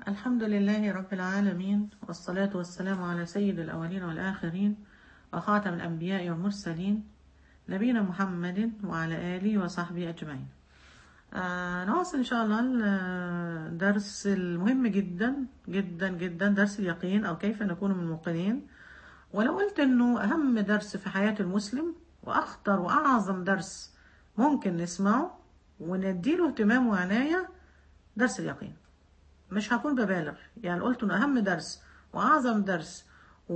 الحمد لله رب العالمين والصلاة والسلام على سيد الأولين والآخرين وخاتم الأنبياء والمرسلين نبينا محمد وعلى آله وصحبه أجمعين آه نواصل إن شاء الله الدرس المهم جدا جدا جدا درس اليقين أو كيف نكون من الموقنين ولو قلت إنه أهم درس في حياة المسلم وأخطر وأعظم درس ممكن نسمعه ونديله اهتمام وعناية درس اليقين مش هكون ببالغ يعني قلت انه اهم درس واعظم درس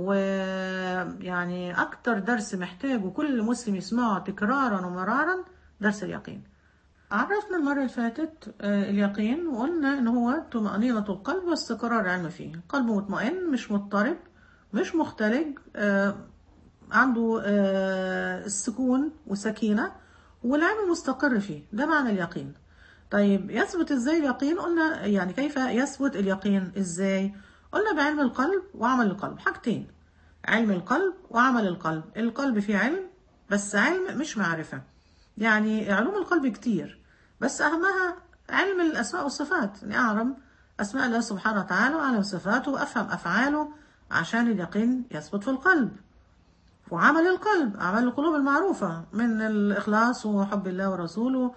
ويعني اكتر درس محتاجه كل مسلم يسمعه تكرارا ومرارا درس اليقين عرفنا المرة اللي فاتت آه، اليقين وقلنا ان هو طمأنينة القلب واستقرار العلم فيه القلب مطمئن مش مضطرب مش مختلج آه، عنده آه، السكون وسكينة والعلم مستقر فيه ده معنى اليقين طيب يثبت ازاي اليقين قلنا يعني كيف يثبت اليقين ازاي قلنا بعلم القلب وعمل القلب حاجتين علم القلب وعمل القلب القلب فيه علم بس علم مش معرفة يعني علوم القلب كتير بس أهمها علم الأسماء والصفات يعني أعلم أسماء الله سبحانه وتعالى وأعلم صفاته وأفهم أفعاله عشان اليقين يثبت في القلب وعمل القلب أعمال القلوب المعروفة من الإخلاص وحب الله ورسوله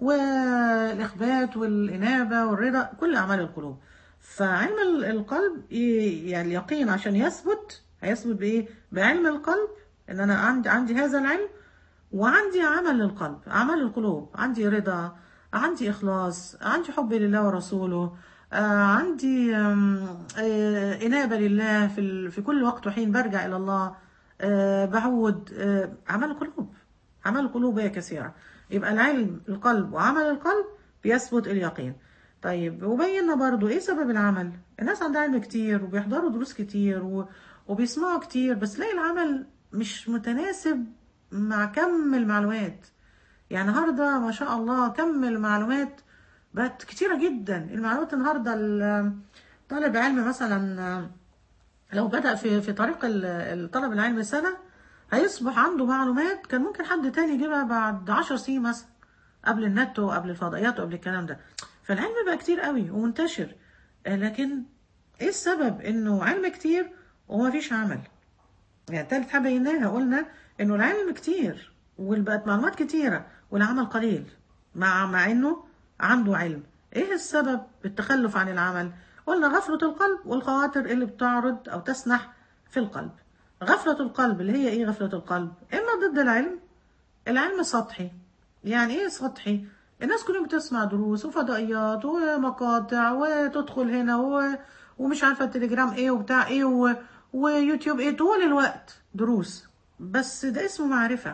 والإخبات والإنابة والرضا كل أعمال القلوب فعلم ال- القلب ي- يعني اليقين عشان يثبت هيثبت بإيه؟ بعلم القلب إن أنا عندي عندي هذا العلم وعندي عمل للقلب أعمال القلوب عندي رضا عندي إخلاص عندي حب لله ورسوله آه، عندي آم، آه، إنابة لله في ال- في كل وقت وحين برجع إلى الله آه، بعود آه، أعمال القلوب أعمال القلوب هي كثيرة يبقى العلم القلب وعمل القلب بيثبت اليقين طيب وبينا برضو ايه سبب العمل الناس عندها علم كتير وبيحضروا دروس كتير و... وبيسمعوا كتير بس تلاقي العمل مش متناسب مع كم المعلومات يعني النهارده ما شاء الله كم المعلومات بقت كتيرة جدا المعلومات النهارده ال- طالب علم مثلا لو بدأ في في طريق ال- الطلب العلمي سنة هيصبح عنده معلومات كان ممكن حد تاني يجيبها بعد عشر سنين مثلا قبل النت وقبل الفضائيات وقبل الكلام ده فالعلم بقى كتير قوي ومنتشر آه، لكن ايه السبب انه علم كتير وما فيش عمل يعني تالت حاجة بيناها قلنا انه العلم كتير وبقت معلومات كتيرة والعمل قليل مع مع انه عنده علم ايه السبب بالتخلف عن العمل قلنا غفلة القلب والخواطر اللي بتعرض او تسنح في القلب غفلة القلب اللي هي ايه غفلة القلب اما ضد العلم العلم سطحي يعني ايه سطحي الناس كلهم بتسمع دروس وفضائيات ومقاطع وتدخل هنا و... ومش عارفه التليجرام ايه وبتاع ايه و... ويوتيوب ايه طول الوقت دروس بس ده اسمه معرفه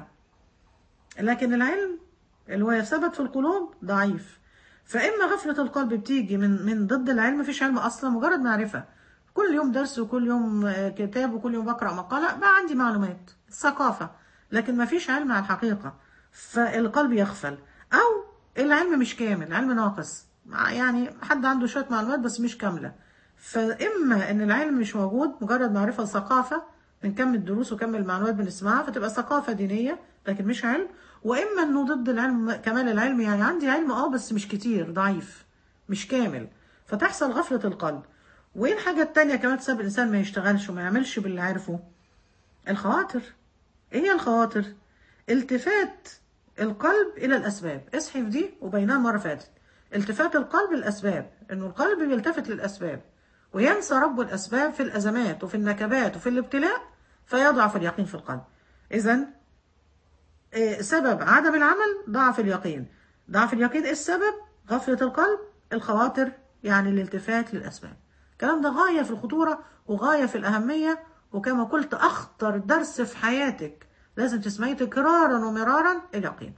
لكن العلم اللي هو ثبت في القلوب ضعيف فاما غفله القلب بتيجي من من ضد العلم مفيش علم اصلا مجرد معرفه كل يوم درس وكل يوم آه، كتاب وكل يوم بقرا مقاله بقى عندي معلومات ثقافه لكن مفيش علم على الحقيقه فالقلب يغفل او العلم مش كامل علم ناقص مع- يعني حد عنده شويه معلومات بس مش كامله فاما ان العلم مش موجود مجرد معرفه ثقافه من كم الدروس وكم المعلومات بنسمعها فتبقى ثقافه دينيه لكن مش علم واما انه ضد العلم كمال العلم يعني عندي علم اه بس مش كتير ضعيف مش كامل فتحصل غفله القلب وايه الحاجه التانية كمان تسبب الانسان ما يشتغلش وما يعملش باللي عارفه الخواطر ايه هي الخواطر التفات القلب الى الاسباب اصحي في دي وبينها مره فاتت التفات القلب الاسباب انه القلب بيلتفت للاسباب وينسى رب الاسباب في الازمات وفي النكبات وفي الابتلاء فيضعف اليقين في القلب اذا إيه سبب عدم العمل ضعف اليقين ضعف اليقين ايه السبب غفلة القلب الخواطر يعني الالتفات للأسباب الكلام ده غاية في الخطورة وغاية في الأهمية وكما قلت أخطر درس في حياتك لازم تسمعيه تكرارا ومرارا اليقين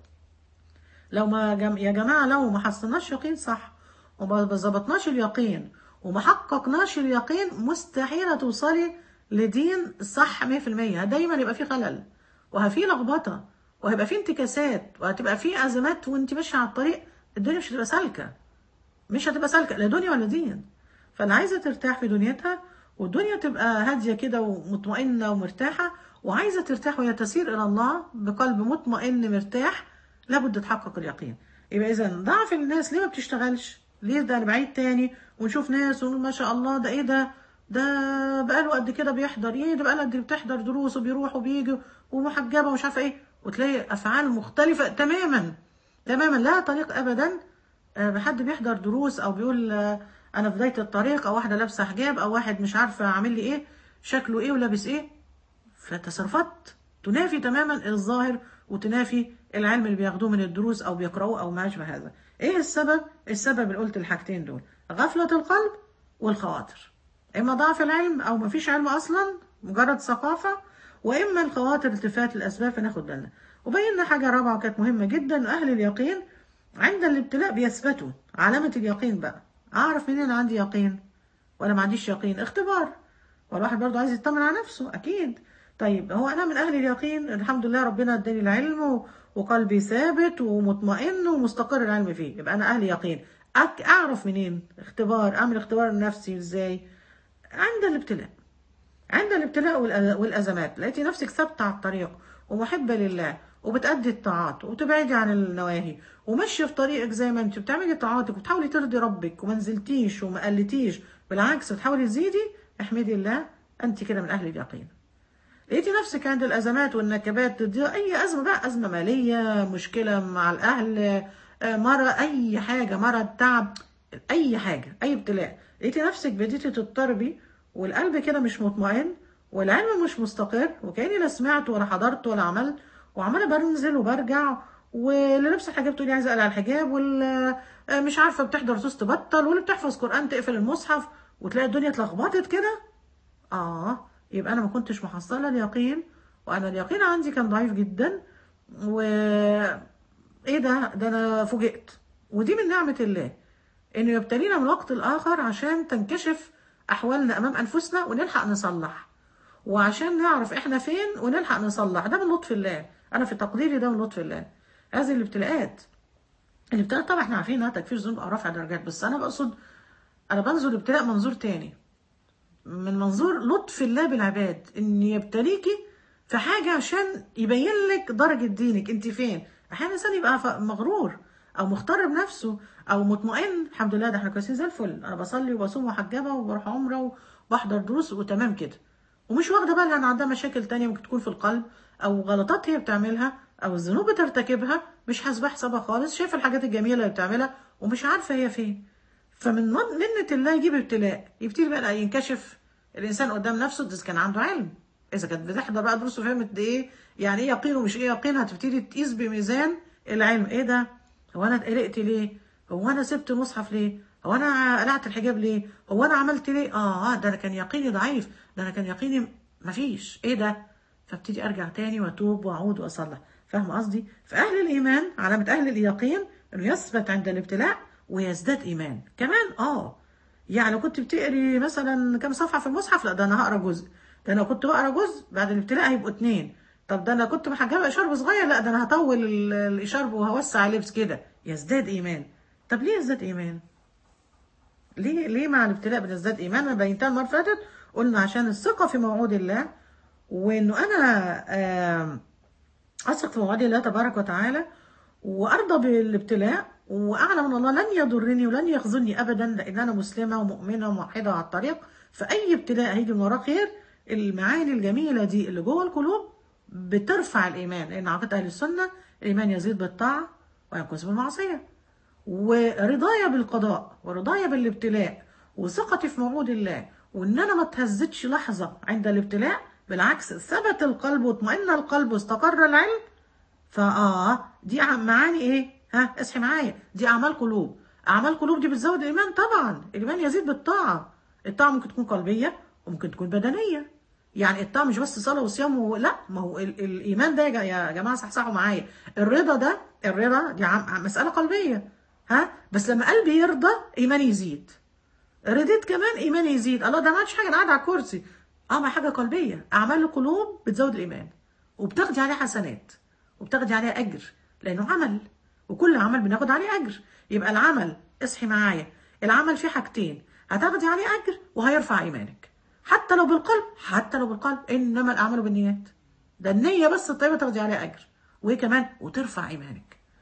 لو ما جم... يا جماعة لو ما حصلناش يقين صح وما ظبطناش اليقين وما حققناش اليقين مستحيل توصلي لدين صح 100% دايما يبقى في خلل وهفي لخبطة وهيبقى في انتكاسات وهتبقى في أزمات وانت ماشية على الطريق الدنيا مش هتبقى سالكة مش هتبقى سالكة لا دنيا ولا دين فأنا عايزة ترتاح في دنيتها والدنيا تبقى هادية كده ومطمئنة ومرتاحة وعايزة ترتاح وهي تسير إلى الله بقلب مطمئن مرتاح لابد تحقق اليقين يبقى إذا ضعف الناس ليه ما بتشتغلش ليه ده بعيد تاني ونشوف ناس ونقول ما شاء الله ده ايه ده ده بقاله قد كده بيحضر ايه ده بقاله قد كده بتحضر دروس وبيروح وبيجي ومحجبه ومش عارفه ايه وتلاقي افعال مختلفه تماما تماما لا طريق ابدا آه، حد بيحضر دروس او بيقول آه، انا في بدايه الطريق او واحده لابسه حجاب او واحد مش عارفه عامل لي ايه شكله ايه ولابس ايه فتصرفات تنافي تماما الظاهر وتنافي العلم اللي بياخدوه من الدروس او بيقرأوه او ما اشبه هذا ايه السبب السبب اللي قلت الحاجتين دول غفلة القلب والخواطر اما ضعف العلم او ما فيش علم اصلا مجرد ثقافة واما الخواطر التفات الاسباب فناخد بالنا وبينا حاجة رابعة كانت مهمة جدا اهل اليقين عند الابتلاء بيثبتوا علامة اليقين بقى اعرف منين عندي يقين ولا ما عنديش يقين اختبار والواحد برضه عايز يطمن على نفسه اكيد طيب هو انا من اهل اليقين الحمد لله ربنا اداني العلم و- وقلبي ثابت ومطمئن ومستقر العلم فيه يبقى انا اهل يقين أك اعرف منين اختبار اعمل اختبار لنفسي ازاي عند الابتلاء عند الابتلاء والأ- والازمات لقيتي نفسك ثابته على الطريق ومحبه لله وبتأدي الطاعات وتبعدي عن النواهي وماشيه في طريقك زي ما انت بتعملي طاعاتك وبتحاولي ترضي ربك وما نزلتيش وما قلتيش بالعكس بتحاولي تزيدي احمدي الله انت كده من اهل اليقين لقيتي نفسك عند الازمات والنكبات دي اي ازمه بقى ازمه ماليه مشكله مع الاهل آه، مرض اي حاجه مرض تعب اي حاجه اي ابتلاء لقيتي نفسك بديتي تضطربي والقلب كده مش مطمئن والعلم مش مستقر وكاني لا سمعت ولا حضرت ولا عملت وعماله بنزل وبرجع واللي لابسه الحجاب تقولي عايزه اقلع الحجاب واللي آه، مش عارفه بتحضر دروس تبطل واللي بتحفظ قران تقفل المصحف وتلاقي الدنيا اتلخبطت كده اه يبقى انا ما كنتش محصله اليقين وانا اليقين عندي كان ضعيف جدا و ايه ده ده انا فوجئت ودي من نعمه الله انه يبتلينا من وقت لاخر عشان تنكشف احوالنا امام انفسنا ونلحق نصلح وعشان نعرف احنا فين ونلحق نصلح ده من لطف الله انا في تقديري ده من لطف الله هذه الابتلاءات الابتلاءات طبعا احنا عارفين انها تكفير ذنوب او رفع درجات بس انا بقصد انا بنظر الابتلاء منظور تاني من منظور لطف الله بالعباد ان يبتليكي في حاجه عشان يبين لك درجه دينك انت فين احيانا الانسان يبقى ف- مغرور او مختار بنفسه او مطمئن الحمد لله ده احنا كويسين زي الفل انا بصلي وبصوم محجبه وبروح عمره وبحضر دروس وتمام كده ومش واخده بالها ان عندها مشاكل تانية ممكن تكون في القلب او غلطات هي بتعملها او الذنوب بترتكبها مش حاسبه حسابها خالص شايفه الحاجات الجميله اللي بتعملها ومش عارفه هي فين فمن من- منة الله يجيب ابتلاء يبتدي بقى ينكشف الانسان قدام نفسه ده إذا كان عنده علم اذا كانت بتحضر بقى دروس وفهمت ايه يعني ايه يقين ومش ايه يقين هتبتدي تقيس بميزان العلم ايه ده هو انا اتقلقت ليه هو انا سبت المصحف ليه هو انا قلعت الحجاب ليه هو انا عملت ليه اه ده انا كان يقيني ضعيف ده انا كان يقيني مفيش ايه ده فابتدي ارجع تاني واتوب واعود واصلح فاهم قصدي فاهل الايمان علامه اهل اليقين انه يثبت عند الابتلاء ويزداد ايمان كمان اه يعني لو كنت بتقري مثلا كام صفحه في المصحف لا ده انا هقرا جزء ده انا كنت بقرا جزء بعد الابتلاء هيبقوا اتنين طب ده انا كنت محجبه اشارب صغير لا ده انا هطول ال- الاشارب وهوسع اللبس كده يزداد ايمان طب ليه يزداد ايمان ليه ليه مع الابتلاء بنزداد ايمان انا بينتها المره اللي فاتت قلنا عشان الثقه في موعود الله وانه انا آم، اثق في موعد الله تبارك وتعالى وارضى بالابتلاء واعلم ان الله لن يضرني ولن يخذلني ابدا لان انا مسلمه ومؤمنه وموحده على الطريق فاي ابتلاء هيجي من وراه خير المعاني الجميله دي اللي جوه القلوب بترفع الايمان لان عقيده اهل السنه الايمان يزيد بالطاعه وينقص بالمعصيه ورضايا بالقضاء ورضايا بالابتلاء وثقتي في موعود الله وان انا ما اتهزتش لحظه عند الابتلاء بالعكس ثبت القلب واطمئن القلب واستقر العلم فاه دي أع- معاني ايه ها اصحي معايا دي اعمال قلوب اعمال قلوب دي بتزود الايمان طبعا الايمان يزيد بالطاعه الطاعه ممكن تكون قلبيه وممكن تكون بدنيه يعني الطاعه مش بس صلاه وصيام و... لا ما هو ال... الايمان ده يا جا- يا جماعه صحصحوا معايا الرضا ده الرضا دي عم... مساله قلبيه ها بس لما قلبي يرضى ايماني يزيد رضيت كمان ايماني يزيد الله ده ما عادش حاجه انا قاعد على الكرسي اه ما حاجه قلبيه اعمال القلوب بتزود الايمان وبتاخدي عليه حسنات وبتاخدي عليه اجر لانه عمل وكل عمل بناخد عليه اجر يبقى العمل اصحي معايا العمل فيه حاجتين هتاخدي عليه اجر وهيرفع ايمانك حتى لو بالقلب حتى لو بالقلب انما الاعمال بالنيات ده النيه بس الطيبه تاخدي عليها اجر وايه كمان وترفع ايمانك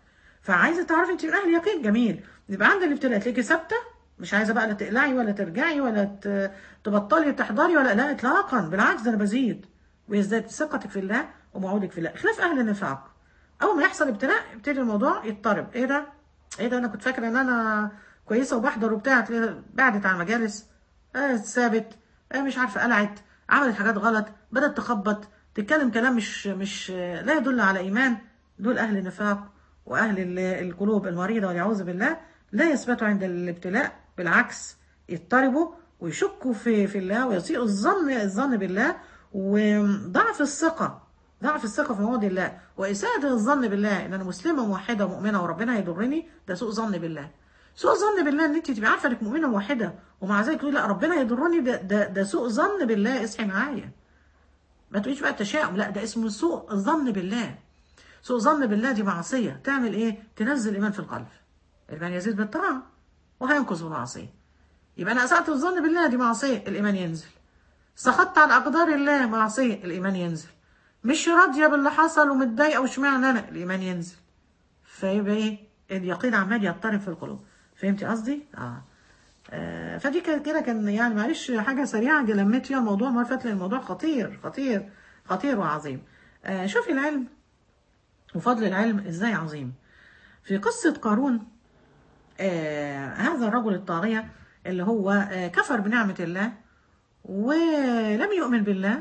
فعايزه تعرفي انت من اهل اليقين جميل يبقى عند الابتلاء تلاقيكي ثابته مش عايزه بقى لا تقلعي ولا ترجعي ولا ت- تبطلي تحضري ولا لا اطلاقا بالعكس ده انا بزيد ويزداد ثقتك في الله وموعودك في الله خلاف اهل النفاق اول ما يحصل ابتلاء يبتدي الموضوع يضطرب ايه ده ايه ده انا كنت فاكره ان انا كويسه وبحضر وبتاع تلاقيها بعدت عن المجالس آه ثابت آه مش عارفه قلعت عملت حاجات غلط بدات تخبط تتكلم كلام مش مش آه، لا يدل على ايمان دول اهل النفاق واهل ال- القلوب المريضه والعياذ بالله لا يثبتوا عند الابتلاء بالعكس يضطربوا ويشكوا في في الله ويسيئوا الظن الظن بالله وضعف الثقه ضعف الثقه في مواد الله واساءه الظن بالله ان انا مسلمه موحده مؤمنه وربنا هيضرني ده سوء ظن بالله سوء ظن بالله ان انت تبقي عارفه انك مؤمنه موحده ومع ذلك تقولي لا ربنا يضرني ده ده, ده سوء ظن بالله اصحي معايا ما تقوليش بقى تشاؤم لا ده اسمه سوء الظن بالله سوء ظن بالله دي معصيه تعمل ايه تنزل الايمان في القلب الايمان يزيد بالطاعه وهينقص بالمعصيه يبقى انا اسأت الظن بالله دي معصيه الايمان ينزل سخطت عن اقدار الله معصيه الايمان ينزل مش راضيه باللي حصل ومتضايقه واشمعنى انا الايمان ينزل فيبقى ايه اليقين عمال يضطرب في القلوب فهمتي قصدي اه آه، فدي كده كده كان يعني معلش حاجه سريعه لميت فيها الموضوع مره فاتت لأن الموضوع خطير خطير خطير وعظيم آه شوفي العلم وفضل العلم ازاي عظيم في قصه قارون آه هذا الرجل الطاغيه اللي هو آه كفر بنعمه الله ولم يؤمن بالله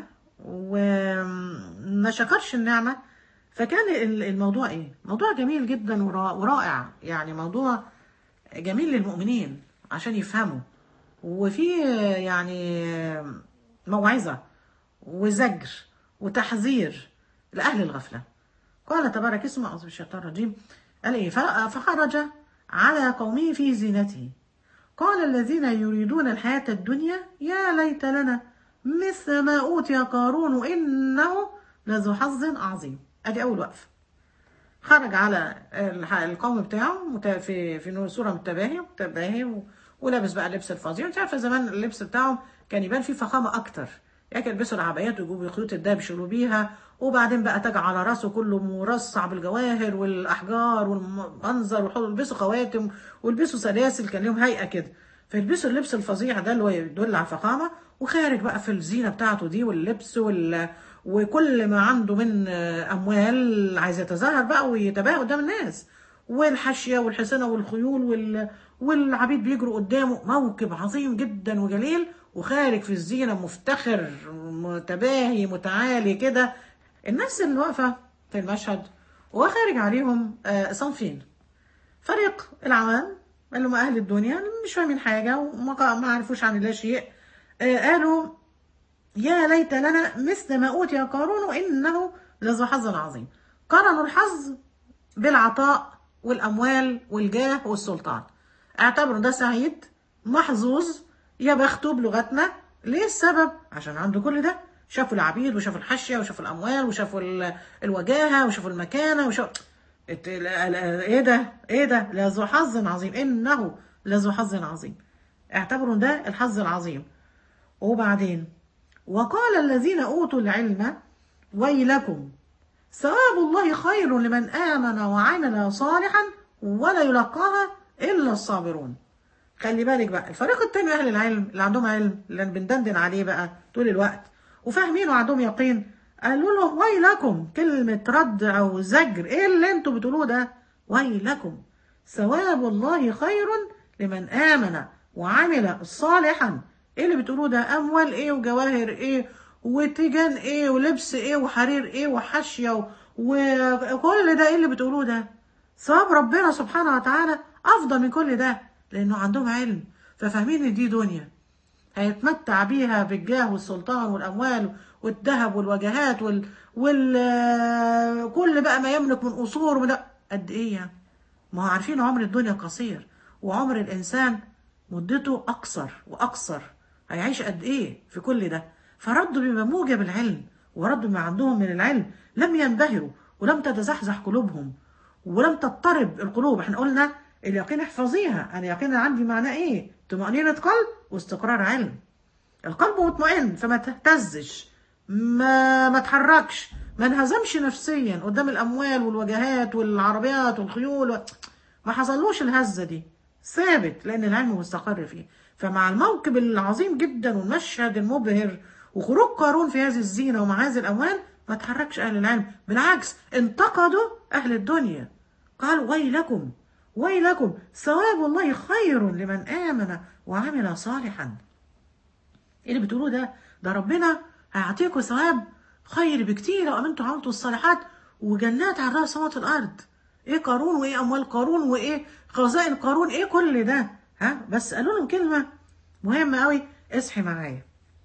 وما شكرش النعمه فكان ال- الموضوع ايه موضوع جميل جدا ورا- ورائع يعني موضوع جميل للمؤمنين عشان يفهموا وفي يعني موعظة وزجر وتحذير لأهل الغفلة قال تبارك اسمه أعوذ بالله من الشيطان الرجيم قال إيه ف- فخرج على قومه في زينته قال الذين يريدون الحياة الدنيا يا ليت لنا مثل ما أوتي قارون إنه لذو حظ عظيم أدي أول وقفة خرج على الح- القوم بتاعه مت- في في سوره من التباهي متباهي و- ولابس بقى اللبس الفظيع انت عارفه زمان اللبس بتاعهم كان يبان فيه فخامه اكتر يعني كانوا يلبسوا العبايات ويجيبوا خيوط الدهب يشيلوا بيها وبعدين بقى تاج على راسه كله مرصع بالجواهر والاحجار والمنظر ويحطوا- يلبسوا خواتم ويلبسوا سلاسل كان لهم هيئه كده فيلبسوا اللبس الفظيع ده اللي هو يدل على الفخامه وخارج بقى في الزينه بتاعته دي واللبس وال وكل ما عنده من آه، اموال عايز يتظاهر بقى ويتباهى قدام الناس والحاشيه والحصنه والخيول وال... والعبيد بيجروا قدامه موكب عظيم جدا وجليل وخارج في الزينه مفتخر متباهي متعالي كده الناس اللي واقفه في المشهد وخارج عليهم آه، صنفين فريق العوام اللي هم اهل الدنيا مش فاهمين حاجه وما ما عرفوش عن الله شيء آه، قالوا يا ليت لنا مثل ما أوتي قارون إنه لذو حظ عظيم قارنوا الحظ بالعطاء والأموال والجاه والسلطان اعتبروا ده سعيد محظوظ يا بخته بلغتنا ليه السبب عشان عنده كل ده شافوا العبيد وشافوا الحاشية وشافوا الأموال وشافوا ال- الوجاهة وشافوا المكانة وشافوا الت- ال- ال- ايه ده ايه ده لذو حظ عظيم انه لذو حظ عظيم اعتبروا ده الحظ العظيم وبعدين وقال الذين أوتوا العلم ويلكم ثواب الله خير لمن آمن وعمل صالحا ولا يلقاها إلا الصابرون خلي بالك بقى الفريق التاني أهل العلم اللي عندهم علم اللي بندندن عليه بقى طول الوقت وفاهمين وعندهم يقين قالوا له ويلكم كلمة رد أو زجر إيه اللي أنتوا بتقولوه ده ويلكم ثواب الله خير لمن آمن وعمل صالحا ايه اللي بتقولوه ده اموال ايه وجواهر ايه وتيجان ايه ولبس ايه وحرير ايه وحاشيه و- وكل ده ايه اللي بتقولوه ده ثواب ربنا سبحانه وتعالى افضل من كل ده لانه عندهم علم ففاهمين ان دي دنيا هيتمتع بيها بالجاه والسلطان والاموال والذهب والوجهات وال, وال... كل بقى ما يملك من قصور ومن قد ايه يعني ما هو عارفين عمر الدنيا قصير وعمر الانسان مدته اقصر واقصر هيعيش قد ايه في كل ده فردوا بما موجب العلم وردوا بما عندهم من العلم لم ينبهروا ولم تتزحزح قلوبهم ولم تضطرب القلوب احنا قلنا اليقين احفظيها انا يقين عندي معناه ايه طمأنينة قلب واستقرار علم القلب مطمئن فما تهتزش ما ما تحركش ما انهزمش نفسيا قدام الاموال والوجهات والعربيات والخيول و... ما حصلوش الهزه دي ثابت لان العلم مستقر فيه فمع الموكب العظيم جدا والمشهد المبهر وخروج قارون في هذه الزينه ومع هذه الاموال ما تحركش اهل العلم بالعكس انتقدوا اهل الدنيا قالوا ويلكم ويلكم ثواب الله خير لمن امن وعمل صالحا ايه اللي بتقولوه ده ده ربنا هيعطيكم ثواب خير بكتير لو امنتوا وعملتوا الصالحات وجنات على راس سماوات الارض ايه قارون وايه اموال قارون وايه خزائن قارون ايه كل ده ها بس قالوا لهم كلمه مهمه قوي اصحي معايا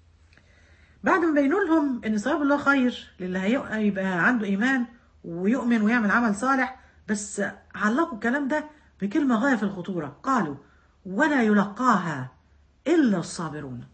بعد ما بينوا لهم ان ثواب الله خير للي هي- هيبقى عنده ايمان ويؤمن ويعمل عمل صالح بس علقوا الكلام ده بكلمه غايه في الخطوره قالوا ولا يلقاها الا الصابرون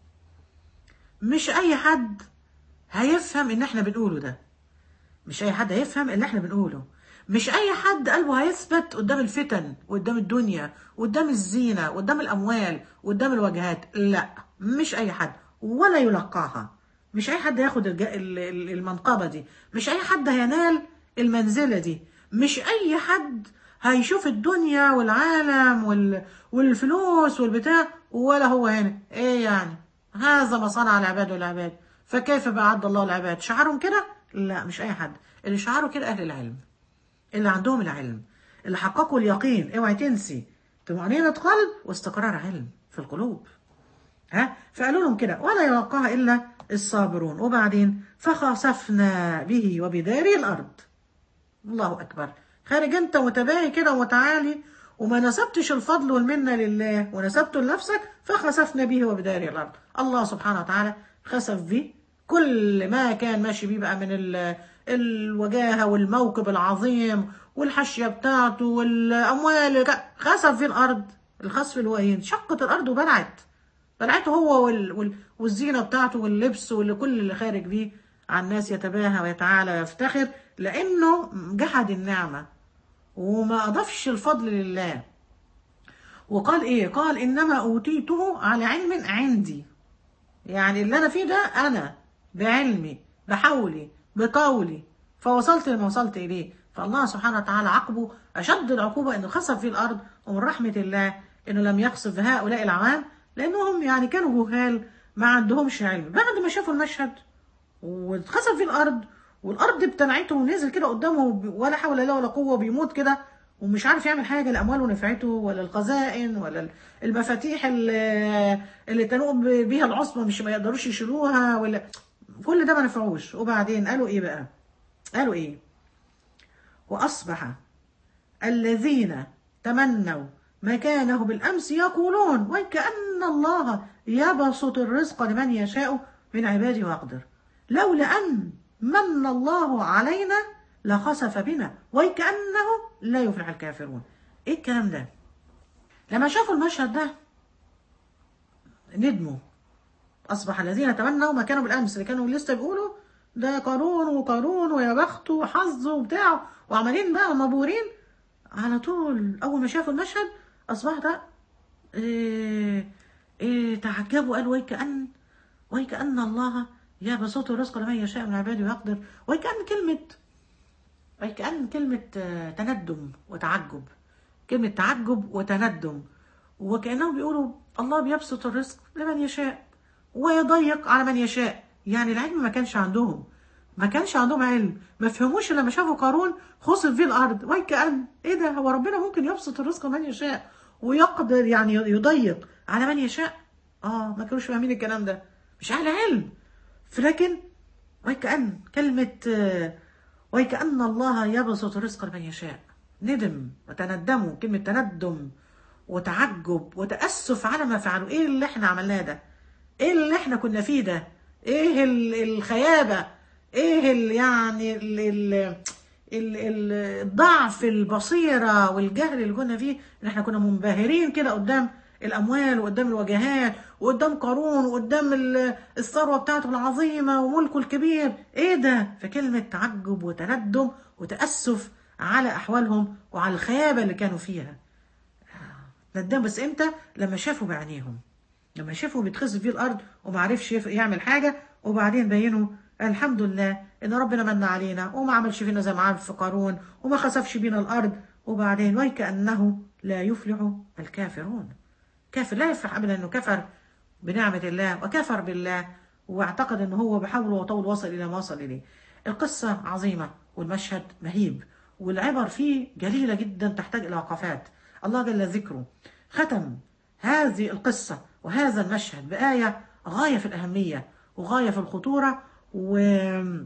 مش اي حد هيفهم ان احنا بنقوله ده مش اي حد هيفهم اللي احنا بنقوله مش اي حد قلبه هيثبت قدام الفتن وقدام الدنيا وقدام الزينة وقدام الاموال وقدام الوجهات لا مش اي حد ولا يلقاها مش اي حد هياخد الج- ال- ال- المنقبة دي مش اي حد هينال المنزلة دي مش اي حد هيشوف الدنيا والعالم وال... والفلوس والبتاع ولا هو هنا ايه يعني هذا ما صنع العباد والعباد فكيف بعد الله العباد شعرهم كده لا مش اي حد اللي شعره كده اهل العلم اللي عندهم العلم اللي حققوا اليقين اوعي تنسي طمأنينة قلب واستقرار علم في القلوب ها فقالوا لهم كده ولا يلقاها الا الصابرون وبعدين فخسفنا به وبداره الارض الله اكبر خارج انت متباهي كده ومتعالي وما نسبتش الفضل والمنه لله ونسبته لنفسك فخسفنا به وبداره الارض الله سبحانه وتعالى خسف به كل ما كان ماشي بيه بقى من ال- الوجاهه والموكب العظيم والحشيه بتاعته والاموال خسف في الارض الخسف اللي هو ايه انشقت الارض وبلعت بلعته هو وال... وال... والزينة بتاعته واللبس وكل اللي خارج بيه على الناس يتباهى ويتعالى ويفتخر لأنه جحد النعمة وما أضافش الفضل لله وقال إيه قال إنما أوتيته على علم عندي يعني اللي أنا فيه ده أنا بعلمي بحولي بقولي فوصلت لما وصلت إليه فالله سبحانه وتعالى عاقبه أشد العقوبة إنه خسف في الأرض ومن رحمة الله إنه لم يخسف هؤلاء العوام لأنهم يعني كانوا جهال ما عندهمش علم بعد ما شافوا المشهد واتخسف في الأرض والأرض ابتلعته ونزل كده قدامه ب- ولا حول له ولا قوة بيموت كده ومش عارف يعمل حاجة لأمواله نفعته ولا الخزائن ولا المفاتيح اللي, اللي تنوء بيها العصبة مش ما يقدروش يشيلوها ولا كل ده ما نفعوش وبعدين قالوا ايه بقى قالوا ايه وأصبح الذين تمنوا مكانه بالأمس يقولون وكأن الله يبسط الرزق لمن يشاء من عباده ويقدر لولا أن من الله علينا لخسف بنا وكأنه لا يفلح الكافرون ايه الكلام ده لما شافوا المشهد ده ندموا أصبح الذين تمنوا ما كانوا بالأمس اللي كانوا لسه بيقولوا ده قارون وقارون ويا بخته وحظه وبتاع وعمالين بقى مبهورين على طول أول ما شافوا المشهد أصبح ده إيه إيه تعجبوا قالوا ويكأن ويكأن الله يبسط الرزق لمن يشاء من عباده ويقدر ويكأن كلمة ويكأن كلمة آه، تندم وتعجب كلمة تعجب وتندم وكأنهم بيقولوا الله بيبسط الرزق لمن يشاء ويضيق على من يشاء يعني العلم ما كانش عندهم ما كانش عندهم علم ما فهموش لما شافوا قارون خسف في الارض ويكأن ايه ده هو ربنا ممكن يبسط الرزق لمن يشاء ويقدر يعني يضيق على من يشاء اه ما كانوش فاهمين الكلام ده مش اهل علم فلكن ويكأن كلمة آه، ويكأن الله يبسط الرزق لمن يشاء ندم وتندموا كلمة تندم وتعجب وتأسف على ما فعلوا ايه اللي احنا عملناه ده ايه اللي احنا كنا فيه ده ايه ال- الخيابة ايه ال يعني ال ال ال ال الضعف البصيرة والجهل اللي كنا فيه ان احنا كنا منبهرين كده قدام الاموال وقدام الوجهات وقدام قارون وقدام ال- الثروة بتاعته العظيمة وملكه الكبير ايه ده فكلمة تعجب وتندم وتأسف على احوالهم وعلى الخيابة اللي كانوا فيها ندم بس امتى لما شافوا بعينيهم لما شافوا بيتخسف فيه الارض وما عرفش يف- يعمل حاجه وبعدين بينوا الحمد لله ان ربنا من علينا وما عملش فينا زي ما عمل في قارون وما خسفش بينا الارض وبعدين ويكأنه لا يفلح الكافرون كافر لا يفرح ابدا انه كفر بنعمة الله وكفر بالله واعتقد انه هو بحول وطول وصل الى ما وصل اليه القصة عظيمة والمشهد مهيب والعبر فيه جليلة جدا تحتاج الى وقفات الله جل ذكره ختم هذه القصة وهذا المشهد بآية غاية في الأهمية وغاية في الخطورة ومحتاج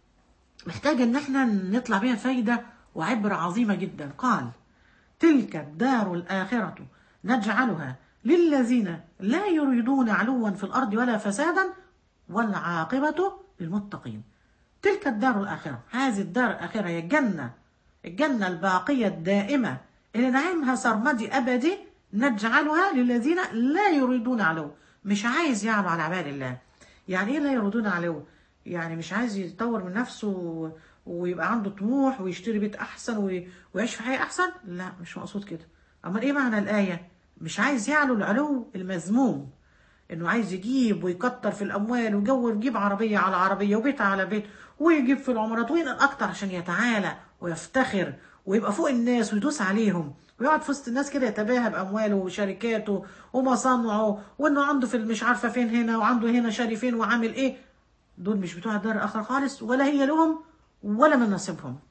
ان احنا نطلع بيها فايدة وعبرة عظيمة جدا قال تلك الدار الآخرة نجعلها للذين لا يريدون علوا في الأرض ولا فسادا والعاقبة للمتقين تلك الدار الآخرة هذه الدار الآخرة هي الجنة الجنة الباقية الدائمة اللي نعيمها سرمدي أبدي نجعلها للذين لا يريدون علو مش عايز يعلو على عباد الله يعني ايه لا يريدون علو يعني مش عايز يطور من نفسه و- ويبقى عنده طموح ويشتري بيت احسن وي- ويعيش في حياه احسن لا مش مقصود كده اما ايه معنى الايه مش عايز يعلو العلو المذموم انه عايز يجيب ويكتر في الاموال ويجو يجيب عربيه على عربيه وبيت على بيت ويجيب في العمارات وينقل اكتر عشان يتعالى ويفتخر ويبقى فوق الناس ويدوس عليهم ويقعد في وسط الناس كده يتباهى بامواله وشركاته ومصانعه وانه عنده في مش عارفه فين هنا وعنده هنا شاري فين وعامل ايه دول مش بتوع الدار الاخره خالص ولا هي لهم ولا من نصيبهم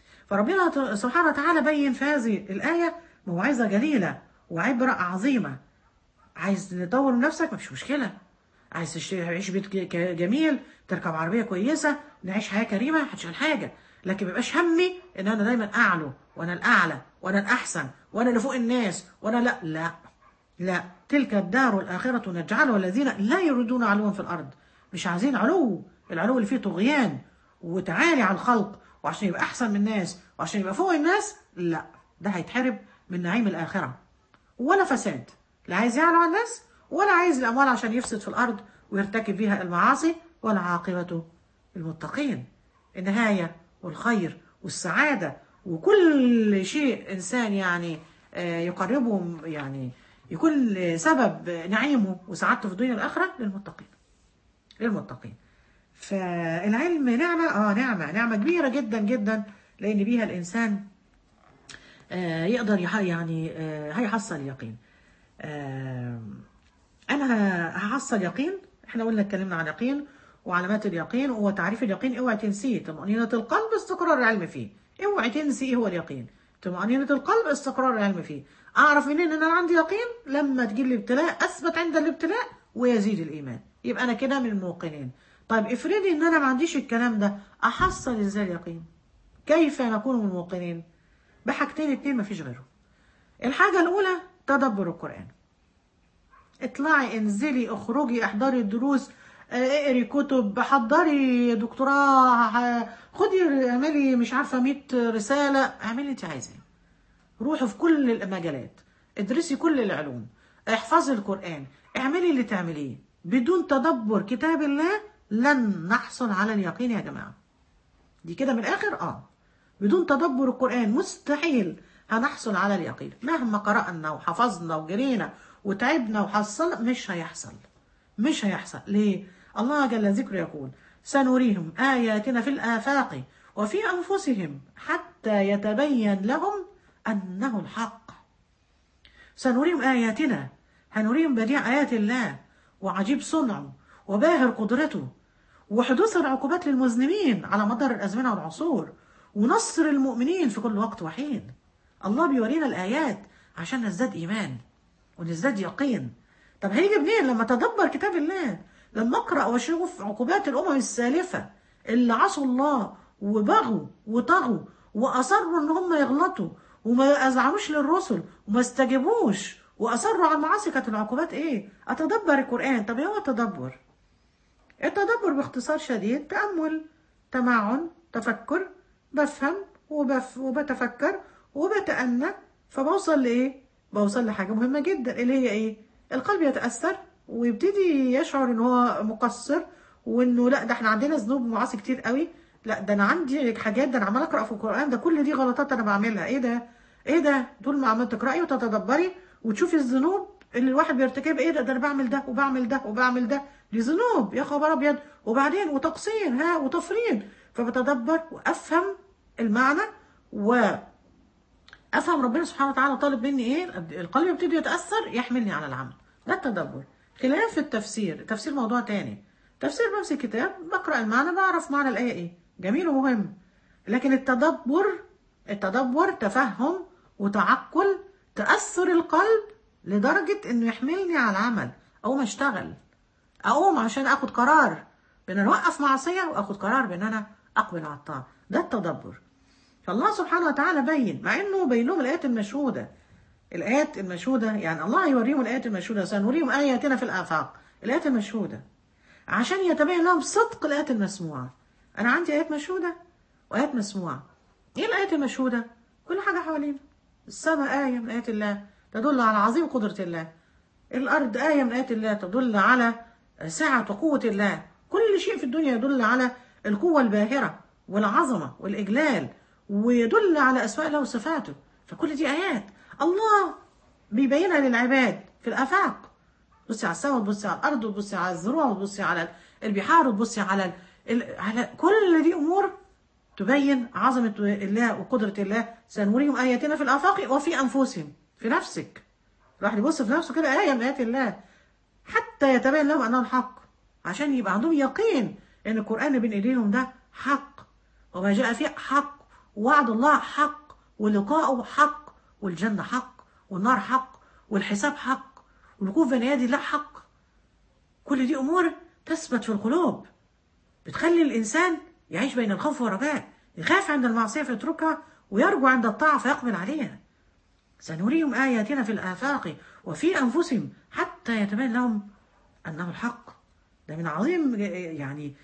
فربنا سبحانه وتعالى بين في هذه الايه موعظه جليله وعبره عظيمه عايز تطور من نفسك مفيش مشكله عايز تشتري تعيش بيت ج- ك- جميل تركب عربيه كويسه نعيش حياه كريمه محدش قال حاجه لكن ميبقاش همي ان انا دايما اعلو وانا الاعلى وانا الاحسن وانا اللي فوق الناس وانا لا لا لا تلك الدار الاخره نجعلها الذين لا يريدون علوا في الارض مش عايزين علو العلو اللي فيه طغيان وتعالي على الخلق وعشان يبقى احسن من الناس وعشان يبقى فوق الناس لا ده هيتحرم من نعيم الاخره ولا فساد لا عايز يعلو على الناس ولا عايز الأموال عشان يفسد في الأرض ويرتكب فيها المعاصي ولا عاقبة المتقين النهاية والخير والسعادة وكل شيء إنسان يعني آه، يقربه يعني يكون سبب نعيمه وسعادته في الدنيا والآخرة للمتقين للمتقين فالعلم نعمة اه نعمة نعمة كبيرة جدا جدا لأن بيها الإنسان آه، يقدر يح- يعني آه، هيحصل يقين آه، انا ه- هحصل يقين احنا قلنا اتكلمنا عن يقين وعلامات اليقين وهو تعريف اليقين اوعي تنسيه طمأنينة القلب استقرار العلم فيه اوعي تنسي ايه هو اليقين طمأنينة القلب استقرار العلم فيه اعرف منين ان انا عندي يقين لما تجي لي ابتلاء اثبت عند الابتلاء ويزيد الايمان يبقى انا كده من الموقنين طيب افرضي ان انا ما عنديش الكلام ده احصل ازاي اليقين كيف نكون من الموقنين بحاجتين اتنين مفيش غيرهم الحاجة الأولى تدبر القرآن اطلعي انزلي اخرجي احضري الدروس آه، اقري كتب حضري دكتوراه آه، خدي اعملي مش عارفة 100 رسالة اعملي اللي انت عايزاه روحي في كل المجالات ادرسي كل العلوم احفظي القرآن اعملي اللي تعمليه بدون تدبر كتاب الله لن نحصل على اليقين يا جماعة دي كده من الآخر اه بدون تدبر القرآن مستحيل هنحصل على اليقين مهما قرأنا وحفظنا وجرينا وتعبنا وحصلنا مش هيحصل مش هيحصل ليه الله جل ذكره يقول سنريهم آياتنا في الآفاق وفي أنفسهم حتى يتبين لهم أنه الحق سنريهم آياتنا هنريهم بديع آيات الله وعجيب صنعه وباهر قدرته وحدوث العقوبات للمذنبين على مدار الأزمنة والعصور ونصر المؤمنين في كل وقت وحين الله بيورينا الآيات عشان نزداد إيمان ونزداد يقين طب هيجي منين لما تدبر كتاب الله لما أقرأ وأشوف عقوبات الأمم السالفة اللي عصوا الله وبغوا وطغوا وأصروا إن هم يغلطوا وما أذعنوش للرسل وما استجابوش وأصروا على المعاصي كانت العقوبات إيه؟ أتدبر القرآن طب إيه هو التدبر؟ التدبر باختصار شديد تأمل تمعن تفكر بفهم وبف وبتفكر وبتأنى فبوصل لإيه؟ بوصل لحاجة مهمة جدا اللي هي إيه؟ القلب يتأثر ويبتدي يشعر إن هو مقصر وإنه لا ده إحنا عندنا ذنوب ومعاصي كتير قوي لا ده أنا عندي حاجات ده أنا عمال أقرأ في القرآن ده كل دي غلطات أنا بعملها إيه ده؟ إيه ده؟ طول ما عمال تقرأي وتتدبري وتشوفي الذنوب اللي الواحد بيرتكب ايه ده ده انا بعمل ده وبعمل ده وبعمل ده دي ذنوب يا خبر ابيض وبعدين وتقصير ها وتفريط فبتدبر وافهم المعنى و افهم ربنا سبحانه وتعالى طالب مني ايه القلب يبتدي يتاثر يحملني على العمل ده التدبر خلاف التفسير التفسير موضوع تاني تفسير بمسك كتاب بقرا المعنى بعرف معنى الايه ايه جميل ومهم لكن التدبر التدبر تفهم وتعقل تاثر القلب لدرجه انه يحملني على العمل اقوم اشتغل اقوم عشان اخد قرار بان انا اوقف معصيه واخد قرار بان انا اقبل على الطاعه ده التدبر فالله سبحانه وتعالى بين مع انه بين لهم الايات المشهوده الايات المشهوده يعني الله يوريهم الايات المشهوده سنريهم اياتنا في الافاق الايات المشهوده عشان يتبين لهم صدق الايات المسموعه انا عندي ايات مشهوده وايات مسموعه ايه الايات المشهوده كل حاجه حوالينا السماء ايه من ايات الله تدل على عظيم قدره الله الارض ايه من ايات الله تدل على سعه وقوه الله كل شيء في الدنيا يدل على القوه الباهره والعظمه والاجلال ويدل على اسماء الله وصفاته فكل دي ايات الله بيبينها للعباد في الافاق تبصي على السماء وتبصي على الارض وتبصي على الزروع وتبصي على البحار وتبصي على ال... على كل دي امور تبين عظمه الله وقدره الله سنوريهم اياتنا في الافاق وفي انفسهم في نفسك الواحد يبص في نفسه كده ايه من ايات الله حتى يتبين لهم انه الحق عشان يبقى عندهم يقين ان القران اللي بين ايديهم ده حق وما جاء فيه حق وعد الله حق ولقاؤه حق والجنة حق والنار حق والحساب حق والوقوف بين يدي الله حق كل دي أمور تثبت في القلوب بتخلي الإنسان يعيش بين الخوف والرجاء يخاف عند المعصية فيتركها ويرجو عند الطاعة فيقبل عليها سنريهم آياتنا في الآفاق وفي أنفسهم حتى يتبين لهم أنه الحق ده من عظيم يعني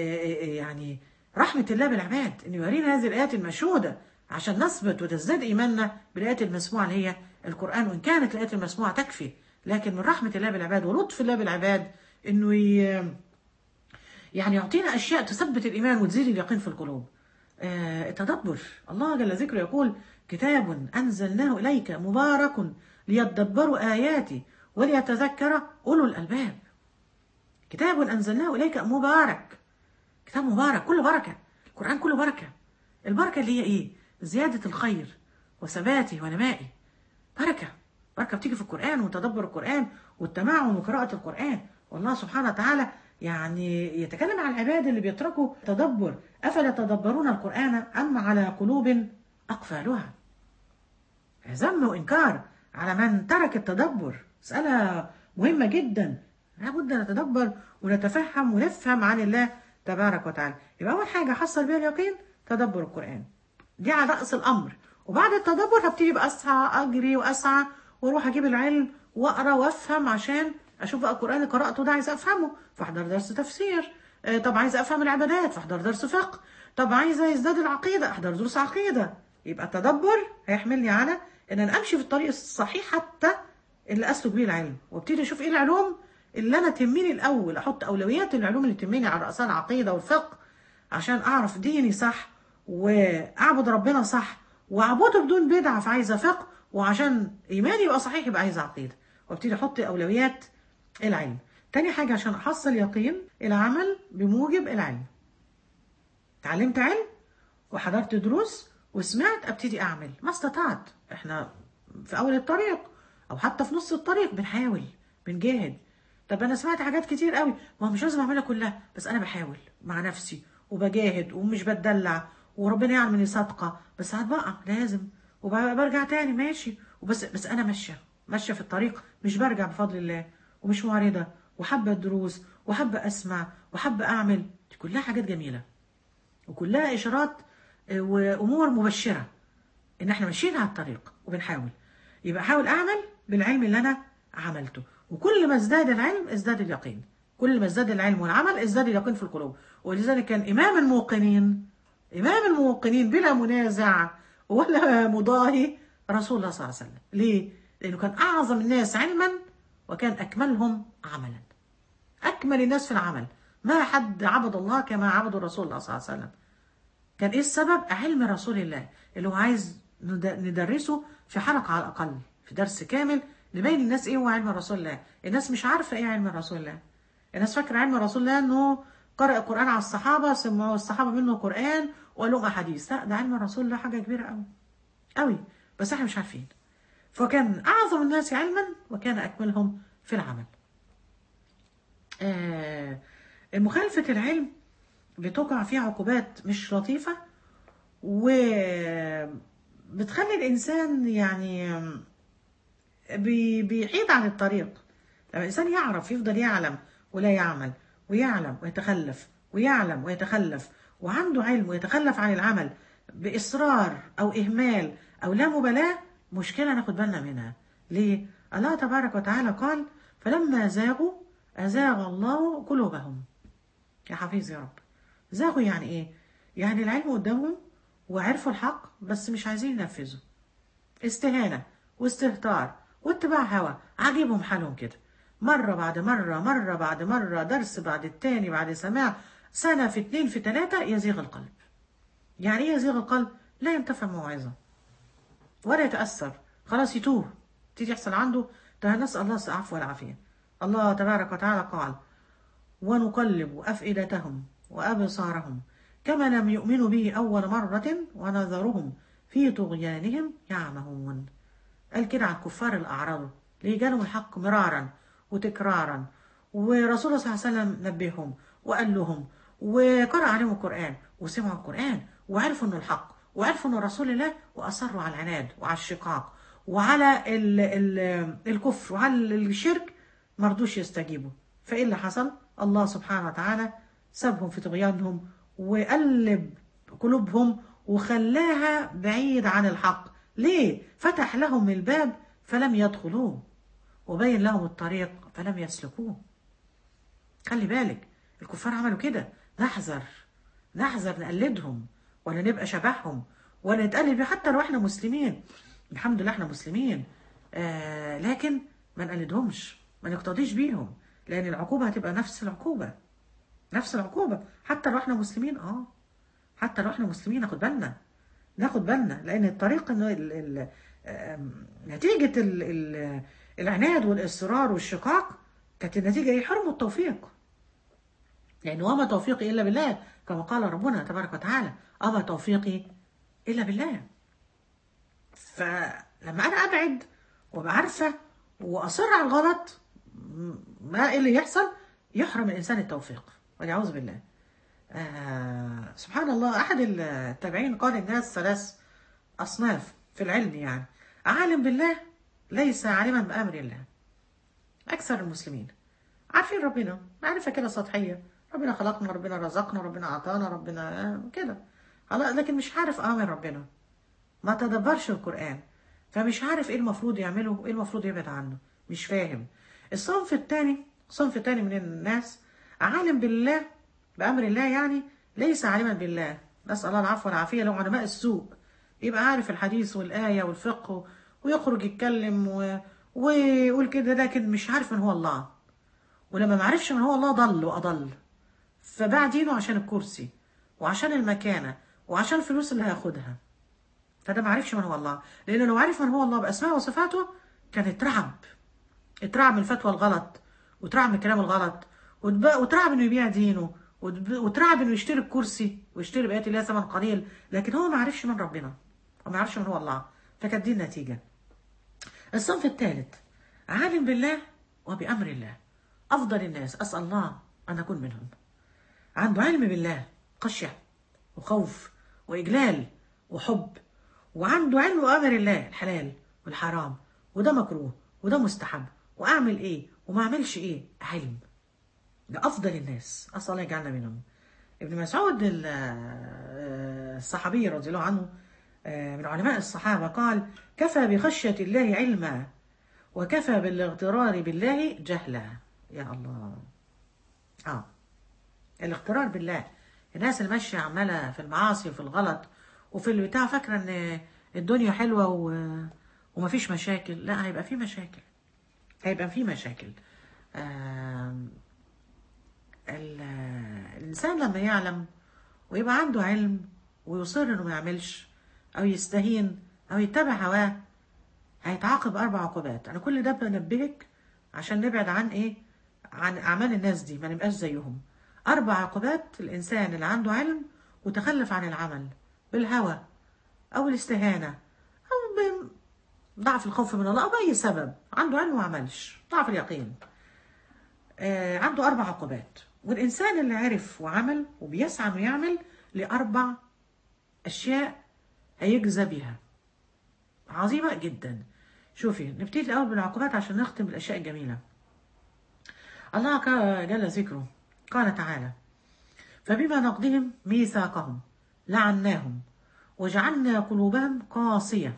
يعني رحمة الله بالعباد إنه يورينا هذه الآيات المشهودة عشان نثبت وتزداد إيماننا بالآيات المسموعة اللي هي القرآن وإن كانت الآيات المسموعة تكفي لكن من رحمة الله بالعباد ولطف الله بالعباد إنه ي... يعني يعطينا أشياء تثبت الإيمان وتزيد اليقين في القلوب آه التدبر الله جل ذكره يقول كتاب أنزلناه إليك مبارك ليدبروا آياتي وليتذكر أولو الألباب كتاب أنزلناه إليك مبارك كتاب مبارك كله بركة القرآن كله بركة البركة اللي هي إيه زيادة الخير وثباته ونمائه بركة بركة بتيجي في القرآن وتدبر القرآن والتمعن وقراءة القرآن والله سبحانه وتعالى يعني يتكلم عن العباد اللي بيتركوا تدبر أفلا يتدبرون القرآن أم على قلوب أقفالها ذم وإنكار على من ترك التدبر مسألة مهمة جدا لابد نتدبر ونتفهم ونفهم عن الله تبارك وتعالى يبقى أول حاجة حصل بها اليقين تدبر القرآن دي على رأس الأمر وبعد التدبر هبتدي بقى أسعى أجري وأسعى وأروح أجيب العلم وأقرأ وأفهم عشان أشوف بقى القرآن اللي قرأته ده عايز أفهمه فأحضر درس تفسير آه طب عايز أفهم العبادات فأحضر درس فقه طب عايزة يزداد العقيدة أحضر دروس عقيدة يبقى التدبر هيحملني على إن أنا أمشي في الطريق الصحيح حتى اللي أسلك بيه العلم وابتدي أشوف إيه العلوم اللي أنا تهمني الأول أحط أولويات العلوم اللي تهمني على رأسها العقيدة والفقه عشان أعرف ديني صح واعبد ربنا صح واعبده بدون بدعه فعايزه فقه وعشان ايماني يبقى صحيح يبقى عايزه عقيده وابتدي احط اولويات العلم تاني حاجه عشان احصل يقين العمل بموجب العلم اتعلمت علم وحضرت دروس وسمعت ابتدي اعمل ما استطعت احنا في اول الطريق او حتى في نص الطريق بنحاول بنجاهد طب انا سمعت حاجات كتير قوي ما هو مش لازم اعملها كلها بس انا بحاول مع نفسي وبجاهد ومش بتدلع وربنا يعلم اني صادقه بس هتبقى لازم وبرجع تاني ماشي وبس بس انا ماشيه ماشيه في الطريق مش برجع بفضل الله ومش معرضه وحابه الدروس وحابه اسمع وحابه اعمل دي كلها حاجات جميله وكلها اشارات وامور مبشره ان احنا ماشيين على الطريق وبنحاول يبقى احاول اعمل بالعلم اللي انا عملته وكل ما ازداد العلم ازداد اليقين كل ما ازداد العلم والعمل ازداد اليقين في القلوب ولذلك كان امام الموقنين إمام الموقنين بلا منازع ولا مضاهي رسول الله صلى الله عليه وسلم ليه؟ لأنه كان أعظم الناس علما وكان أكملهم عملا أكمل الناس في العمل ما حد عبد الله كما عبد رسول الله صلى الله عليه وسلم كان إيه السبب؟ علم رسول الله اللي هو عايز ندرسه في حلقة على الأقل في درس كامل نبين للناس ايه هو علم رسول الله الناس مش عارفه ايه علم رسول الله الناس فاكره علم رسول الله انه قرأ القرآن على الصحابة سمعوا الصحابة منه قرآن وقال لهم أحاديث لا ده علم الرسول الله حاجة كبيرة قوي قوي بس احنا مش عارفين فكان أعظم الناس علما وكان أكملهم في العمل آه مخالفة العلم بتقع فيه عقوبات مش لطيفة وبتخلي الإنسان يعني بي- بيحيد عن الطريق لما الإنسان يعرف يفضل يعلم ولا يعمل ويعلم ويتخلف ويعلم ويتخلف وعنده علم ويتخلف عن العمل بإصرار أو إهمال أو لا مبالاة مشكلة ناخد بالنا منها ليه؟ الله تبارك وتعالى قال فلما زاغوا أزاغ الله قلوبهم يا حفيظ يا رب زاغوا يعني إيه؟ يعني العلم قدامهم وعرفوا الحق بس مش عايزين ينفذوا استهانة واستهتار واتباع هوى عاجبهم حالهم كده مرة بعد مرة مرة بعد مرة درس بعد التاني بعد سماع سنة في اتنين في تلاتة يزيغ القلب يعني ايه يزيغ القلب لا ينتفع موعظة ولا يتأثر خلاص يتوه تيجي يحصل عنده ده نسأل الله العفو والعافية الله تبارك وتعالى قال ونقلب أفئدتهم وأبصارهم كما لم يؤمنوا به أول مرة ونذرهم في طغيانهم يعمهون قال كده عن كفار الأعراب ليه جالهم الحق مرارا وتكرارا ورسول الله صلى الله عليه وسلم نبههم وقال لهم وقرأ عليهم القرآن وسمعوا القرآن وعرفوا انه الحق وعرفوا انه رسول الله واصروا على العناد وعلى الشقاق وعلى ال ال الكفر وعلى الشرك ما رضوش يستجيبوا فايه اللي حصل؟ الله سبحانه وتعالى سابهم في طغيانهم وقلب قلوبهم وخلاها بعيد عن الحق ليه؟ فتح لهم الباب فلم يدخلوه وبين لهم الطريق فلم يسلكوه خلي بالك الكفار عملوا كده نحذر نحذر نقلدهم ولا نبقى شبههم ولا نتقلد بيه حتى لو احنا مسلمين الحمد لله احنا مسلمين آه لكن ما نقلدهمش ما نقتضيش بيهم لان العقوبة هتبقى نفس العقوبة نفس العقوبة حتى لو احنا مسلمين اه حتى لو احنا مسلمين ناخد بالنا ناخد بالنا لان الطريق انه ال ال آم، نتيجة ال ال العناد والاصرار والشقاق كانت النتيجة ايه حرم التوفيق لأن وما توفيقي إلا بالله كما قال ربنا تبارك وتعالى أما توفيقي إلا بالله فلما أنا أبعد وأبقى عارفة وأصر على الغلط م- ما اللي يحصل يحرم الإنسان التوفيق والعياذ بالله آه سبحان الله أحد التابعين قال الناس ثلاث أصناف في العلم يعني عالم بالله ليس عالما بأمر الله أكثر المسلمين عارفين ربنا معرفة كده سطحية ربنا خلقنا ربنا رزقنا ربنا أعطانا ربنا آه، كده خلاص لكن مش عارف أوامر ربنا ما تدبرش القرآن فمش عارف ايه المفروض يعمله وايه المفروض يبعد عنه مش فاهم الصنف التاني الصنف التاني من الناس عالم بالله بأمر الله يعني ليس عالما بالله نسأل الله العفو والعافية لو علماء السوء يبقى عارف الحديث والآية والفقه ويخرج يتكلم و... ويقول كده لكن مش عارف من هو الله ولما معرفش من هو الله ضل وأضل فباع دينه عشان الكرسي وعشان المكانة وعشان الفلوس اللي هياخدها فده ما عرفش من هو الله لانه لو عرف من هو الله باسمائه وصفاته كان اترعب اترعب من الفتوى الغلط واترعب من الكلام الغلط واتب- واترعب انه يبيع دينه واتب- واترعب انه يشتري الكرسي ويشتري بآيات الله ثمن قليل لكن هو ما عرفش من ربنا وما عرفش من هو الله فكانت دي النتيجه الصنف الثالث عالم بالله وبأمر الله أفضل الناس أسأل الله أن أكون منهم عنده علم بالله خشية وخوف وإجلال وحب وعنده علم بأمر الله الحلال والحرام وده مكروه وده مستحب وأعمل إيه وما أعملش إيه علم ده أفضل الناس أسأل الله يجعلنا منهم ابن مسعود ال- آه، الصحابي رضي الله عنه آه، من علماء الصحابة قال كفى بخشية الله علما وكفى بالاغترار بالله جهلا يا الله اه الاغترار بالله الناس اللي ماشيه عماله في المعاصي وفي الغلط وفي البتاع فاكره ان الدنيا حلوه و... ومفيش مشاكل لا هيبقى في مشاكل هيبقى في مشاكل آم، ال- الانسان لما يعلم ويبقى عنده علم ويصر انه ما يعملش او يستهين او يتبع هواه هيتعاقب اربع عقوبات انا كل ده بنبهك عشان نبعد عن ايه عن اعمال الناس دي ما نبقاش زيهم اربع عقوبات الانسان اللي عنده علم وتخلف عن العمل بالهوى او الاستهانه او ضعف الخوف من الله او باي سبب عنده علم وما عملش ضعف اليقين آه عنده اربع عقوبات والانسان اللي عرف وعمل وبيسعى انه يعمل لاربع اشياء هيجزى بيها عظيمه جدا شوفي نبتدي الاول بالعقوبات عشان نختم بالاشياء الجميله الله ك- جل ذكره قال تعالى فبما نقضهم ميثاقهم لعناهم وجعلنا قلوبهم قاسيه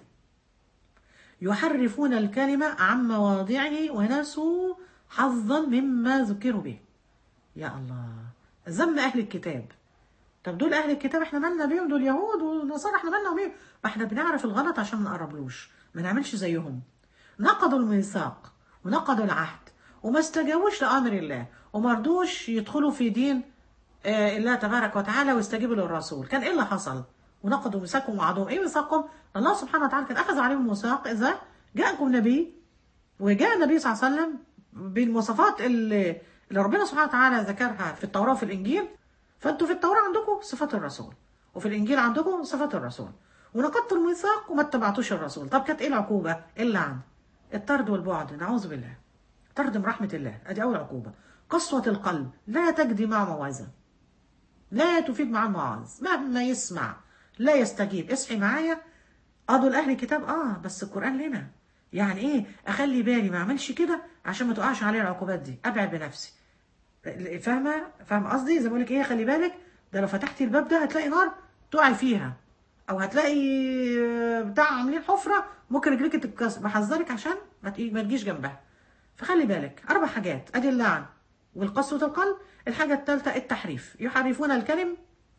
يحرفون الكلمة عن مواضعه ونسوا حظا مما ذكروا به يا الله ذم أهل الكتاب طب دول أهل الكتاب احنا مالنا بيهم دول يهود ونصارى احنا مالنا بيهم ما احنا بنعرف الغلط عشان ما نقربلوش ما نعملش زيهم نقضوا الميثاق ونقضوا العهد وما استجابوش لأمر الله وما رضوش يدخلوا في دين آه، الله تبارك وتعالى ويستجيبوا للرسول كان ايه اللي حصل ونقضوا ميثاقهم وعدوهم ايه ميثاقهم الله سبحانه وتعالى كان اخذ عليهم ميثاق اذا جاءكم نبي وجاء النبي صلى الله عليه وسلم بالمواصفات اللي, اللي ربنا سبحانه وتعالى ذكرها في التوراة وفي الانجيل فانتوا في التوراة عندكم صفات الرسول وفي الانجيل عندكم صفات الرسول ونقضتوا الميثاق وما اتبعتوش الرسول طب كانت ايه العقوبة اللعن الطرد والبعد نعوذ بالله طرد من رحمة الله ادي اول عقوبة قسوة القلب لا تجدي مع موعظة لا تفيد مع المواعظ مهما يسمع لا يستجيب اصحي معايا اه دول اهل الكتاب اه بس القران لنا يعني ايه اخلي بالي ما اعملش كده عشان ما تقعش عليا العقوبات دي ابعد بنفسي فاهمه فاهم قصدي زي ما بقول لك ايه خلي بالك ده لو فتحتي الباب ده هتلاقي نار تقعي فيها او هتلاقي آه، بتاع عاملين حفره ممكن رجليك تتكسر بحذرك عشان ما تجي- ما تجيش جنبها فخلي بالك اربع حاجات ادي اللعن والقسوه القلب الحاجه الثالثه التحريف يحرفون الكلم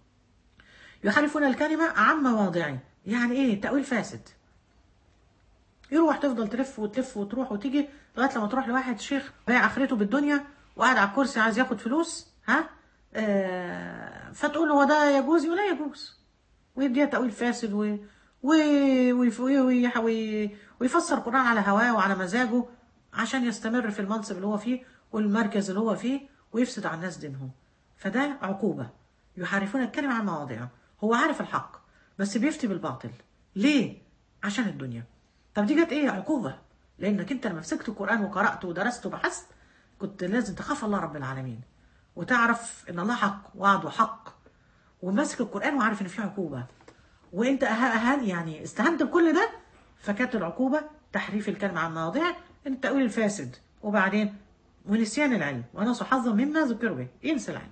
يحرفون الكلمة عن مواضعه يعني ايه تأويل فاسد يروح تفضل تلف وتلف وتروح وتيجي لغاية لما تروح لواحد شيخ بايع آخرته بالدنيا وقاعد على الكرسي عايز ياخد فلوس ها آه فتقول له هو ده يجوز ولا يجوز ويديها تأويل فاسد و... و... ويف... وي... وي... ويفسر القرآن على هواه وعلى مزاجه عشان يستمر في المنصب اللي هو فيه والمركز اللي هو فيه ويفسد على الناس دينهم فده عقوبة يحرفون الكلمة عن مواضعه هو عارف الحق بس بيفتي بالباطل ليه؟ عشان الدنيا طب دي جت ايه عقوبة لانك انت لما مسكت القرآن وقرأته ودرسته وبحثت كنت لازم تخاف الله رب العالمين وتعرف ان الله حق وعده حق وماسك القرآن وعارف ان فيه عقوبة وانت أه- أهان يعني استهنت بكل ده فكانت العقوبة تحريف الكلمة عن مواضعه التأويل الفاسد وبعدين ونسيان العلم ونسوا حظا مما ذكروا به ينسى العلم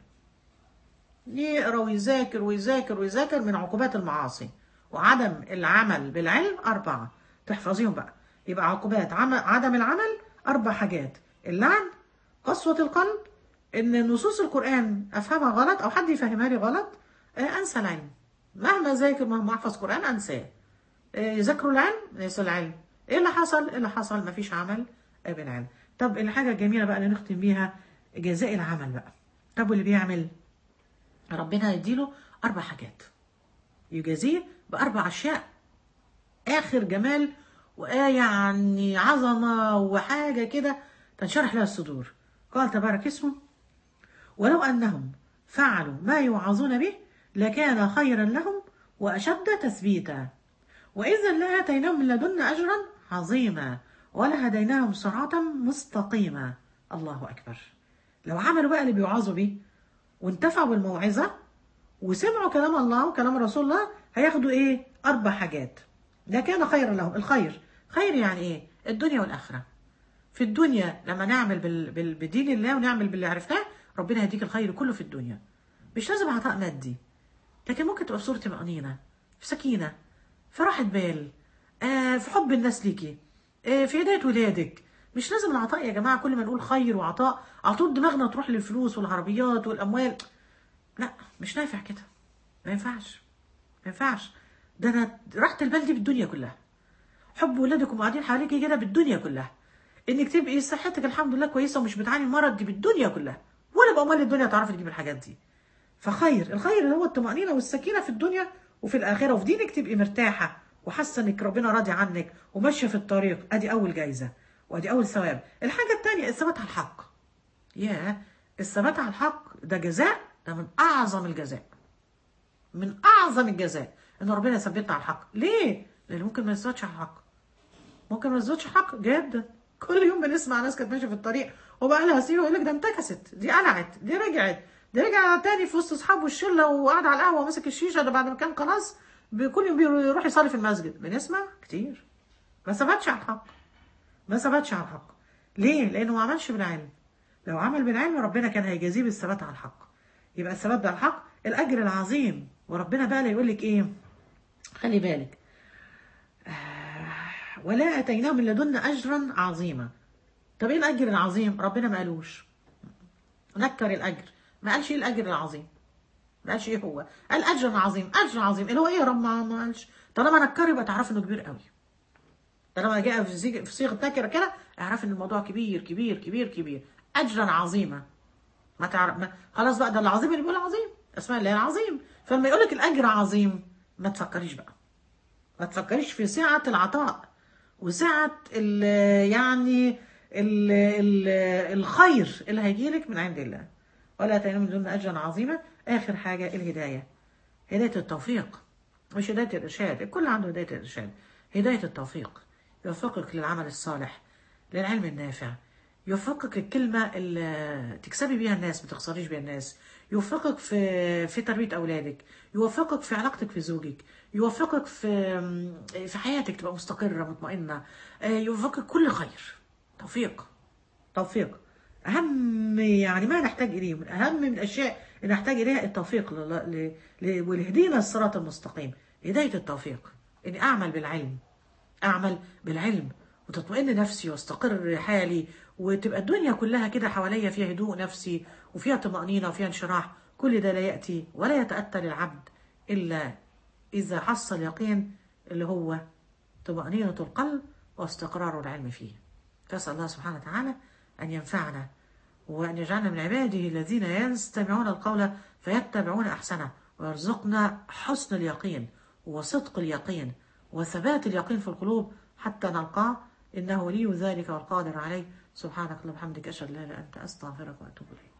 يقرا ويذاكر ويذاكر ويذاكر من عقوبات المعاصي وعدم العمل بالعلم أربعة تحفظيهم بقى يبقى عقوبات عم- عدم العمل أربع حاجات اللعن قسوة القلب إن نصوص القرآن أفهمها غلط أو حد يفهمها لي غلط آه، أنسى العلم مهما ذاكر مهما أحفظ قرآن أنساه آه، يذاكروا العلم ينسوا العلم إيه اللي حصل؟ إيه اللي حصل؟ مفيش عمل آه، بالعلم طب الحاجة الجميلة بقى اللي نختم بيها جزاء العمل بقى طب واللي بيعمل ربنا يديله أربع حاجات يجازيه بأربع أشياء آخر جمال وآية يعني عظمة وحاجة كده تنشرح لها الصدور قال تبارك اسمه ولو أنهم فعلوا ما يوعظون به لكان خيرا لهم وأشد تثبيتا وإذا لآتيناهم من لدنا أجرا عظيما ولهديناهم صراطا مستقيما الله أكبر لو عملوا بقى اللي بيوعظوا بيه وانتفعوا بالموعظة وسمعوا كلام الله وكلام رسول الله هياخدوا ايه اربع حاجات ده كان خيرا لهم الخير خير يعني ايه الدنيا والاخره في الدنيا لما نعمل بال... بال... بدين الله ونعمل باللي عرفناه ربنا يديك الخير كله في الدنيا مش لازم عطاء مادي لكن ممكن تبقى في صورة طمأنينة في سكينة في راحة بال آه في حب الناس ليكي آه في هداية ولادك مش لازم العطاء يا جماعة كل ما نقول خير وعطاء على طول دماغنا تروح للفلوس والعربيات والأموال لا مش نافع كده ما ينفعش ما ينفعش ده انا راحة البال دي بالدنيا كلها حب ولادكم قاعدين حواليكي كده بالدنيا كلها انك تبقي صحتك الحمد لله كويسه ومش بتعاني من مرض دي بالدنيا كلها ولا باموال الدنيا تعرفي تجيب الحاجات دي فخير الخير اللي هو الطمأنينة والسكينة في الدنيا وفي الآخرة وفي دينك تبقي مرتاحة وحاسه انك ربنا راضي عنك وماشيه في الطريق ادي اول جايزه وادي اول ثواب الحاجه الثانيه الثبات على الحق ياه الثبات على الحق ده جزاء ده من اعظم الجزاء من اعظم الجزاء ان ربنا يثبتنا على الحق ليه لان ممكن ما يثبتش على الحق ممكن ما يثبتش حق جدا كل يوم بنسمع ناس كانت ماشيه في الطريق وبقى لها سيره يقول لك ده انتكست دي قلعت دي رجعت دي رجع تاني في وسط اصحابه الشله وقعد على القهوه ومسك الشيشه ده بعد ما كان خلاص كل يوم بيروح يصلي في المسجد بنسمع كتير ما ثبتش على الحق ما ثبتش على الحق ليه؟ لانه ما عملش بالعلم لو عمل بالعلم ربنا كان هيجازيه بالثبات على الحق يبقى الثبات على الحق الاجر العظيم وربنا بقى يقول لك ايه خلي بالك آه، ولا اتيناه من لدنا اجرا عظيما طب ايه الاجر العظيم ربنا ما قالوش نكر الاجر ما قالش ايه الاجر العظيم ما قالش ايه هو قال اجر عظيم اجر عظيم اللي هو ايه يا رب ما ما قالش طالما نكر يبقى تعرف انه كبير قوي طالما جاء في زيج- في صيغه نكره كده اعرف ان الموضوع كبير كبير كبير كبير اجرا عظيما ما تعرف ما خلاص بقى ده العظيم اللي بيقول عظيم اسماء الله العظيم فلما يقول لك الاجر عظيم ما تفكريش بقى ما تفكريش في سعة العطاء وسعة ال يعني ال ال الخير اللي هيجيلك من عند الله ولا تنام من دون أجرا عظيما آخر حاجة الهداية هداية التوفيق مش هداية الإرشاد الكل عنده هداية الإرشاد هداية التوفيق يوفقك للعمل الصالح للعلم النافع يوفقك الكلمة اللي تكسبي بيها الناس ما تخسريش بيها الناس يوفقك في في تربية أولادك يوفقك في علاقتك في زوجك يوفقك في في حياتك تبقى مستقرة مطمئنة آه، يوفقك كل خير توفيق توفيق أهم يعني ما نحتاج إليه من أهم من الأشياء اللي نحتاج إليها التوفيق ل- ل- ل- ولهدينا الصراط المستقيم هداية التوفيق إني أعمل بالعلم أعمل بالعلم وتطمئن نفسي واستقر حالي وتبقى الدنيا كلها كده حواليا فيها هدوء نفسي وفيها طمأنينة وفيها انشراح كل ده لا يأتي ولا يتأتى للعبد إلا إذا حصل اليقين اللي هو طمأنينة القلب واستقرار العلم فيه فأسأل الله سبحانه وتعالى أن ينفعنا وأن يجعلنا من عباده الذين يستمعون القول فيتبعون أحسنه ويرزقنا حسن اليقين وصدق اليقين وثبات اليقين في القلوب حتى نلقاه إنه ولي ذلك والقادر عليه سبحانك اللهم وبحمدك أشهد أن لا إله إلا أنت أستغفرك وأتوب إليك